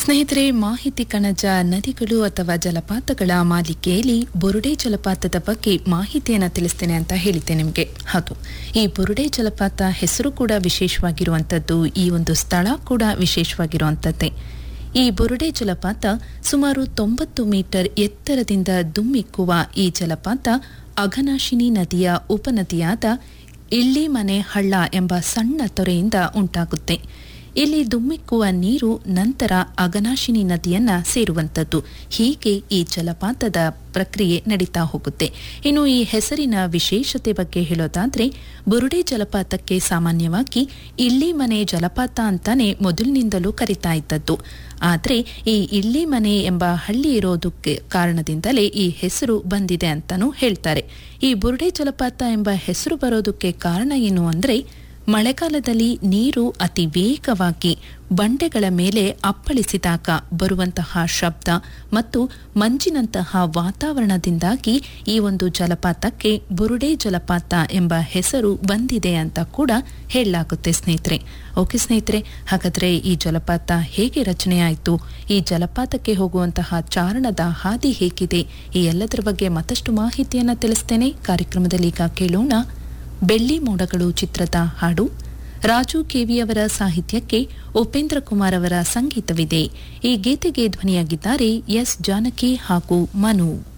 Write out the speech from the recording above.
ಸ್ನೇಹಿತರೆ ಮಾಹಿತಿ ಕಣಜ ನದಿಗಳು ಅಥವಾ ಜಲಪಾತಗಳ ಮಾಲಿಕೆಯಲ್ಲಿ ಬುರುಡೆ ಜಲಪಾತದ ಬಗ್ಗೆ ಮಾಹಿತಿಯನ್ನು ತಿಳಿಸ್ತೇನೆ ಅಂತ ಹೇಳಿದ್ದೆ ನಿಮಗೆ ಹೌದು ಈ ಬುರುಡೆ ಜಲಪಾತ ಹೆಸರು ಕೂಡ ವಿಶೇಷವಾಗಿರುವಂಥದ್ದು ಈ ಒಂದು ಸ್ಥಳ ಕೂಡ ವಿಶೇಷವಾಗಿರುವಂಥದ್ದೇ ಈ ಬುರುಡೆ ಜಲಪಾತ ಸುಮಾರು ತೊಂಬತ್ತು ಮೀಟರ್ ಎತ್ತರದಿಂದ ದುಮ್ಮಿಕ್ಕುವ ಈ ಜಲಪಾತ ಅಘನಾಶಿನಿ ನದಿಯ ಉಪನದಿಯಾದ ಇಳ್ಳಿಮನೆ ಹಳ್ಳ ಎಂಬ ಸಣ್ಣ ತೊರೆಯಿಂದ ಉಂಟಾಗುತ್ತೆ ಇಲ್ಲಿ ದುಮ್ಮಿಕ್ಕುವ ನೀರು ನಂತರ ಅಘನಾಶಿನಿ ನದಿಯನ್ನ ಸೇರುವಂಥದ್ದು ಹೀಗೆ ಈ ಜಲಪಾತದ ಪ್ರಕ್ರಿಯೆ ನಡೀತಾ ಹೋಗುತ್ತೆ ಇನ್ನು ಈ ಹೆಸರಿನ ವಿಶೇಷತೆ ಬಗ್ಗೆ ಹೇಳೋದಾದ್ರೆ ಬುರುಡೆ ಜಲಪಾತಕ್ಕೆ ಸಾಮಾನ್ಯವಾಗಿ ಇಳ್ಳಿಮನೆ ಜಲಪಾತ ಅಂತಾನೆ ಮೊದಲಿನಿಂದಲೂ ಕರಿತಾ ಇದ್ದದ್ದು ಆದರೆ ಈ ಇಳ್ಳಿಮನೆ ಎಂಬ ಹಳ್ಳಿ ಇರೋದಕ್ಕೆ ಕಾರಣದಿಂದಲೇ ಈ ಹೆಸರು ಬಂದಿದೆ ಅಂತಾನೂ ಹೇಳ್ತಾರೆ ಈ ಬುರುಡೆ ಜಲಪಾತ ಎಂಬ ಹೆಸರು ಬರೋದಕ್ಕೆ ಕಾರಣ ಏನು ಅಂದ್ರೆ ಮಳೆಗಾಲದಲ್ಲಿ ನೀರು ಅತಿ ವೇಗವಾಗಿ ಬಂಡೆಗಳ ಮೇಲೆ ಅಪ್ಪಳಿಸಿದಾಗ ಬರುವಂತಹ ಶಬ್ದ ಮತ್ತು ಮಂಜಿನಂತಹ ವಾತಾವರಣದಿಂದಾಗಿ ಈ ಒಂದು ಜಲಪಾತಕ್ಕೆ ಬುರುಡೆ ಜಲಪಾತ ಎಂಬ ಹೆಸರು ಬಂದಿದೆ ಅಂತ ಕೂಡ ಹೇಳಲಾಗುತ್ತೆ ಸ್ನೇಹಿತರೆ ಓಕೆ ಸ್ನೇಹಿತರೆ ಹಾಗಾದ್ರೆ ಈ ಜಲಪಾತ ಹೇಗೆ ರಚನೆಯಾಯಿತು ಈ ಜಲಪಾತಕ್ಕೆ ಹೋಗುವಂತಹ ಚಾರಣದ ಹಾದಿ ಹೇಗಿದೆ ಈ ಎಲ್ಲದರ ಬಗ್ಗೆ ಮತ್ತಷ್ಟು ಮಾಹಿತಿಯನ್ನ ತಿಳಿಸ್ತೇನೆ ಕಾರ್ಯಕ್ರಮದಲ್ಲಿ ಈಗ ಕೇಳೋಣ ಬೆಳ್ಳಿ ಮೋಡಗಳು ಚಿತ್ರದ ಹಾಡು ರಾಜು ಕೆವಿಯವರ ಸಾಹಿತ್ಯಕ್ಕೆ ಉಪೇಂದ್ರ ಕುಮಾರ್ ಅವರ ಸಂಗೀತವಿದೆ ಈ ಗೀತೆಗೆ ಧ್ವನಿಯಾಗಿದ್ದಾರೆ ಎಸ್ ಜಾನಕಿ ಹಾಗೂ ಮನು